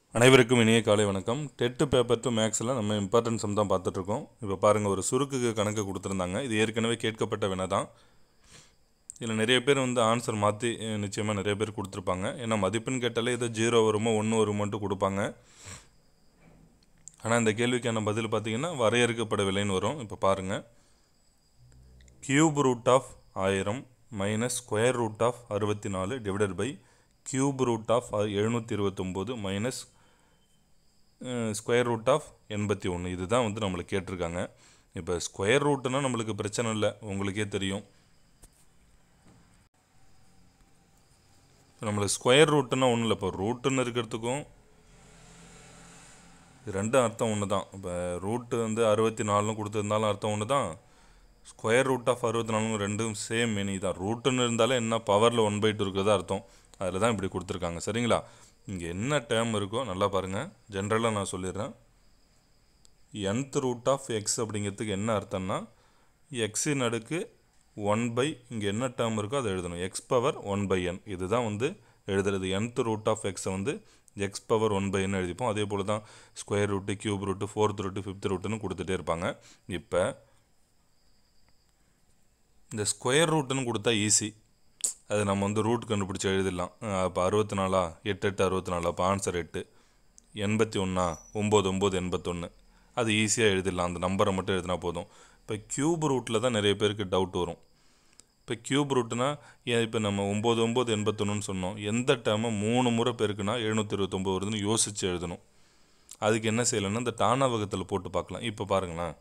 அனைவருக்கும் இனிய காலை வணக்கம் டெட்டு பேப்பர் டு மேக்ஸில் நம்ம இம்பார்ட்டன்ஸ் சம் தான் பார்த்துட்ருக்கோம் இப்போ பாருங்கள் ஒரு சுருக்குக்கு கணக்கு கொடுத்துருந்தாங்க இது ஏற்கனவே கேட்கப்பட்ட வினா தான் இதில் நிறைய பேர் வந்து ஆன்சர் மாற்றி நிச்சயமாக நிறைய பேர் கொடுத்துருப்பாங்க ஏன்னா மதிப்பெண் கேட்டாலே ஏதோ ஜீரோ வருமோ ஒன்று வருமோன்ட்டு கொடுப்பாங்க ஆனால் இந்த கேள்விக்கான பதில் பார்த்தீங்கன்னா வரையறுக்கப்படவில்லைன்னு வரும் இப்போ பாருங்கள் கியூப் ரூட் ஆஃப் ஆயிரம் மைனஸ் ஸ்கொயர் ரூட் ஆஃப் அறுபத்தி நாலு divided by cube root of எழுநூற்றி இருபத்தொம்போது மைனஸ் ஸ்கொயர் ரூட் ஆஃப் எண்பத்தி ஒன்று இதுதான் வந்து நம்மளுக்கு கேட்டிருக்காங்க இப்போ ஸ்கொயர் ரூட்டுனா நம்மளுக்கு பிரச்சனை இல்லை உங்களுக்கே தெரியும் நம்மளுக்கு ஸ்கொயர் ரூட்டுன்னா ஒன்றும் இல்லை இப்போ ரூட்டுன்னு இருக்கிறதுக்கும் இது ரெண்டும் அர்த்தம் ஒன்று தான் இப்போ ரூட்டு வந்து அறுபத்தி நாலுன்னு கொடுத்துருந்தாலும் அர்த்தம் ஒன்று தான் ஸ்கொயர் ரூட் ஆஃப் அறுபத்தி நாலு ரெண்டும் சேம் மீனி தான் ரூட்டுன்னு இருந்தாலே என்ன பவரில் ஒன் பை டூ இருக்கிறதா அர்த்தம் அதில் தான் இப்படி கொடுத்துருக்காங்க சரிங்களா இங்கே என்ன டேர்ம் இருக்கோ நல்லா பாருங்கள் ஜென்ரலாக நான் சொல்லிடுறேன் nth ரூட் ஆஃப் எக்ஸ் அப்படிங்கிறதுக்கு என்ன அர்த்தம்னா எக்ஸின் அடுக்கு ஒன் பை இங்கே என்ன டேர்ம் இருக்கோ அதை எழுதணும் X power one by N இதுதான் வந்து எழுதுறது nth ரூட் ஆஃப் எக்ஸை வந்து X power one by N எழுதிப்போம் அதே போல் தான் square root cube root fourth root fifth ரூட்டுன்னு கொடுத்துட்டே இருப்பாங்க இப்போ இந்த ஸ்கொயர் ரூட்டுன்னு கொடுத்தா ஈஸி அது நம்ம வந்து ரூட் கண்டுபிடிச்சி எழுதிடலாம் அப்போ அறுபத்தி நாலா எட்டு எட்டு அறுபத்தி நாலு அப்போ ஆன்சர் எட்டு எண்பத்தி ஒன்றா ஒம்பது ஒம்பது எண்பத்தொன்று அது ஈஸியாக எழுதிடலாம் அந்த நம்பரை மட்டும் எழுதினா போதும் இப்போ க்யூப் ரூட்டில் தான் நிறைய பேருக்கு டவுட் வரும் இப்போ க்யூப் ரூட்னா ஏன் இப்போ நம்ம ஒம்பது ஒம்பது எண்பத்தொன்னுன்னு சொன்னோம் எந்த டைமை மூணு முறை பெருக்குனா எழுநூற்றி இருபத்தொம்போது வருதுன்னு யோசித்து எழுதணும் அதுக்கு என்ன செய்யலைன்னா இந்த டானாவகத்தில் போட்டு பார்க்கலாம் இப்போ பாருங்களேன்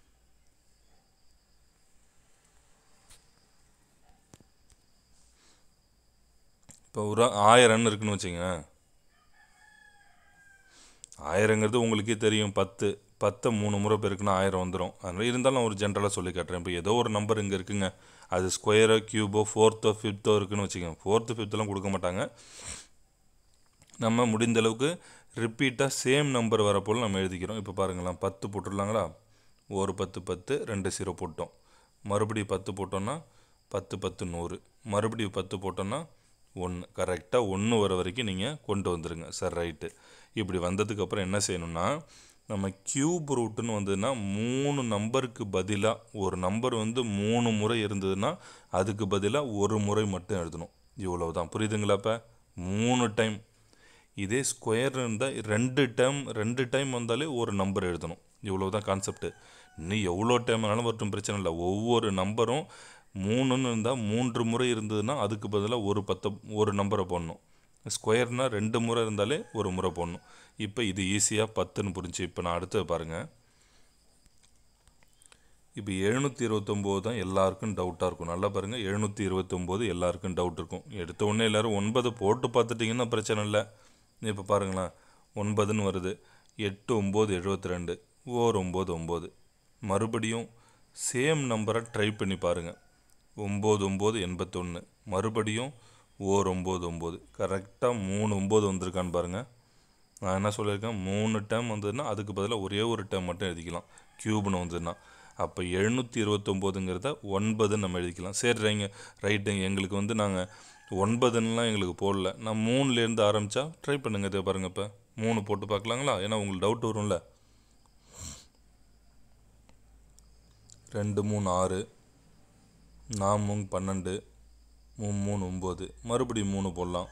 இப்போ ஒரு ஆயிரம்னு இருக்குன்னு வச்சுங்க ஆயிரங்கிறது உங்களுக்கே தெரியும் பத்து பத்தை மூணு முறை பெருக்குன்னா ஆயிரம் வந்துடும் அதனால் இருந்தாலும் நான் ஒரு ஜென்ரலாக சொல்லி காட்டுறேன் இப்போ ஏதோ ஒரு நம்பர் இங்கே இருக்குங்க அது ஸ்கொயரோ க்யூபோ ஃபோர்த்தோ ஃபிஃப்த்தோ இருக்குன்னு வச்சுக்கோங்க ஃபோர்த்து ஃபிஃப்த்தெல்லாம் கொடுக்க மாட்டாங்க நம்ம முடிந்த அளவுக்கு ரிப்பீட்டாக சேம் நம்பர் வரப்போல் நம்ம எழுதிக்கிறோம் இப்போ பாருங்களேன் பத்து போட்டுடலாங்களா ஒரு பத்து பத்து ரெண்டு ஜீரோ போட்டோம் மறுபடியும் பத்து போட்டோன்னா பத்து பத்து நூறு மறுபடியும் பத்து போட்டோன்னா ஒன்று கரெக்டாக ஒன்று வர வரைக்கும் நீங்கள் கொண்டு வந்துடுங்க சார் ரைட்டு இப்படி வந்ததுக்கப்புறம் என்ன செய்யணும்னா நம்ம க்யூப் ரூட்டுன்னு வந்ததுன்னா மூணு நம்பருக்கு பதிலாக ஒரு நம்பர் வந்து மூணு முறை இருந்ததுன்னா அதுக்கு பதிலாக ஒரு முறை மட்டும் எழுதணும் இவ்வளவு தான் புரியுதுங்களா இப்போ மூணு டைம் இதே ஸ்கொயர் இருந்தால் ரெண்டு டைம் ரெண்டு டைம் வந்தாலே ஒரு நம்பர் எழுதணும் இவ்வளோ தான் கான்செப்ட்டு இன்னும் எவ்வளோ டைம் வேணாலும் வரட்டும் பிரச்சனை இல்லை ஒவ்வொரு நம்பரும் மூணுன்னு இருந்தால் மூன்று முறை இருந்ததுன்னா அதுக்கு பதிலாக ஒரு பத்து ஒரு நம்பரை போடணும் ஸ்கொயர்னால் ரெண்டு முறை இருந்தாலே ஒரு முறை போடணும் இப்போ இது ஈஸியாக பத்துன்னு புரிஞ்சு இப்போ நான் அடுத்தது பாருங்கள் இப்போ எழுநூற்றி இருபத்தொம்போது தான் எல்லாருக்கும் டவுட்டாக இருக்கும் நல்லா பாருங்கள் எழுநூற்றி இருபத்தொம்போது எல்லாருக்கும் டவுட் இருக்கும் எடுத்த உடனே எல்லோரும் ஒன்பது போட்டு பார்த்துட்டிங்கன்னா பிரச்சனை இல்லை இப்போ பாருங்களேன் ஒன்பதுன்னு வருது எட்டு ஒம்பது எழுபத்தி ரெண்டு ஓர் ஒம்பது ஒம்பது மறுபடியும் சேம் நம்பரை ட்ரை பண்ணி பாருங்கள் ஒம்பது ஒம்பது எண்பத்தொன்று மறுபடியும் ஓர் ஒம்பது ஒம்பது கரெக்டாக மூணு ஒம்பது வந்திருக்கான்னு பாருங்கள் நான் என்ன சொல்லியிருக்கேன் மூணு டைம் வந்ததுன்னா அதுக்கு பதிலாக ஒரே ஒரு டைம் மட்டும் எழுதிக்கலாம் க்யூப்னு வந்ததுன்னா அப்போ எழுநூற்றி இருபத்தொம்போதுங்கிறத ஒன்பதுன்னு நம்ம எழுதிக்கலாம் சரி ரைங்க ரைட்டுங்க எங்களுக்கு வந்து நாங்கள் ஒன்பதுன்னெலாம் எங்களுக்கு போடல நான் மூணுலேருந்து ஆரம்பித்தா ட்ரை பண்ணுங்கள் இதை பாருங்கள் இப்போ மூணு போட்டு பார்க்கலாங்களா ஏன்னா உங்களுக்கு டவுட் வரும்ல ரெண்டு மூணு ஆறு நாமும் பன்னெண்டு மூணு மூணு ஒம்பது மறுபடியும் மூணு போடலாம்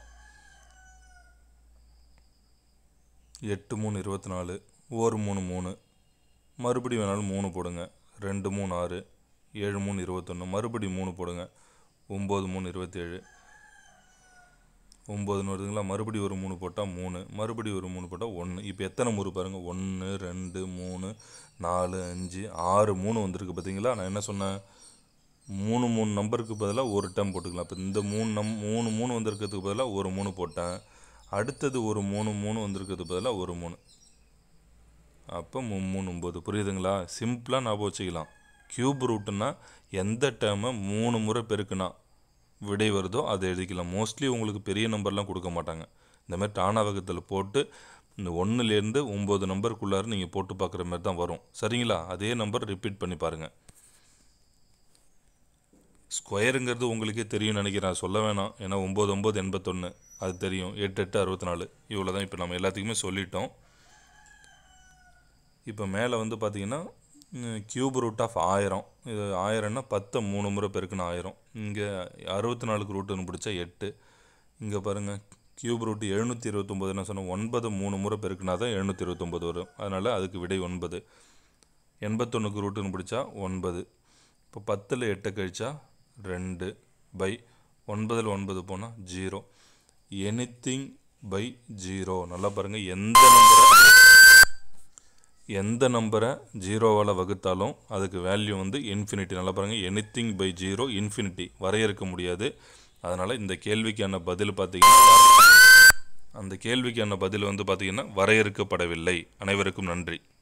எட்டு மூணு இருபத்தி நாலு ஒரு மூணு மூணு மறுபடியும் வேணாலும் மூணு போடுங்க ரெண்டு மூணு ஆறு ஏழு மூணு இருபத்தொன்று மறுபடியும் மூணு போடுங்க ஒம்பது மூணு இருபத்தேழு ஒம்பதுன்னு வருதுங்களா மறுபடியும் ஒரு மூணு போட்டால் மூணு மறுபடியும் ஒரு மூணு போட்டால் ஒன்று இப்போ எத்தனை முறை பாருங்கள் ஒன்று ரெண்டு மூணு நாலு அஞ்சு ஆறு மூணு வந்திருக்கு பார்த்தீங்களா நான் என்ன சொன்னேன் மூணு மூணு நம்பருக்கு பதிலாக ஒரு டைம் போட்டுக்கலாம் இப்போ இந்த மூணு நம் மூணு மூணு வந்திருக்கிறதுக்கு பதிலாக ஒரு மூணு போட்டேன் அடுத்தது ஒரு மூணு மூணு வந்திருக்கிறதுக்கு பதிலாக ஒரு மூணு அப்போ மூணு ஒம்பது புரியுதுங்களா சிம்பிளாக ஞாபகம் வச்சுக்கலாம் க்யூப் ரூட்டுன்னா எந்த டைமை மூணு முறை பெருக்குனா விடை வருதோ அதை எழுதிக்கலாம் மோஸ்ட்லி உங்களுக்கு பெரிய நம்பர்லாம் கொடுக்க மாட்டாங்க இந்த மாதிரி டானாவகத்தில் போட்டு இந்த ஒன்றுலேருந்து ஒம்பது நம்பருக்குள்ளார நீங்கள் போட்டு பார்க்குற மாதிரி தான் வரும் சரிங்களா அதே நம்பர் ரிப்பீட் பண்ணி பாருங்கள் ஸ்கொயருங்கிறது உங்களுக்கே தெரியும் நினைக்கிறேன் சொல்ல வேணாம் ஏன்னா ஒம்பது ஒம்பது எண்பத்தொன்று அது தெரியும் எட்டு எட்டு அறுபத்தி நாலு இவ்வளோ தான் இப்போ நம்ம எல்லாத்துக்குமே சொல்லிட்டோம் இப்போ மேலே வந்து பார்த்தீங்கன்னா கியூப் ரூட் ஆஃப் ஆயிரம் இது ஆயிரம்னா பத்தை மூணு முறை பெருக்குன்னு ஆயிரம் இங்கே அறுபத்தி நாலுக்கு ரூட்டுன்னு பிடிச்சா எட்டு இங்கே பாருங்கள் கியூப் ரூட் எழுநூற்றி இருபத்தொம்போது என்ன சொன்னோம் ஒன்பது மூணு முறை பெருக்குனா தான் எழுநூற்றி இருபத்தொம்போது வரும் அதனால் அதுக்கு விடை ஒன்பது எண்பத்தொன்றுக்கு ரூட்டுன்னு பிடிச்சா ஒன்பது இப்போ பத்தில் எட்டை கழிச்சா ரெண்டு பை ஒன்பதில் ஒன்பது போனால் ஜீரோ எனிதிங் பை ஜீரோ நல்லா பாருங்கள் எந்த நம்பரை எந்த நம்பரை ஜீரோவால் வகுத்தாலும் அதுக்கு வேல்யூ வந்து இன்ஃபினிட்டி நல்லா பாருங்கள் எனிதிங் பை ஜீரோ இன்ஃபினிட்டி வரையறுக்க முடியாது அதனால் இந்த கேள்விக்கான பதில் பார்த்தீங்கன்னா அந்த கேள்விக்கான பதில் வந்து பார்த்தீங்கன்னா வரையறுக்கப்படவில்லை அனைவருக்கும் நன்றி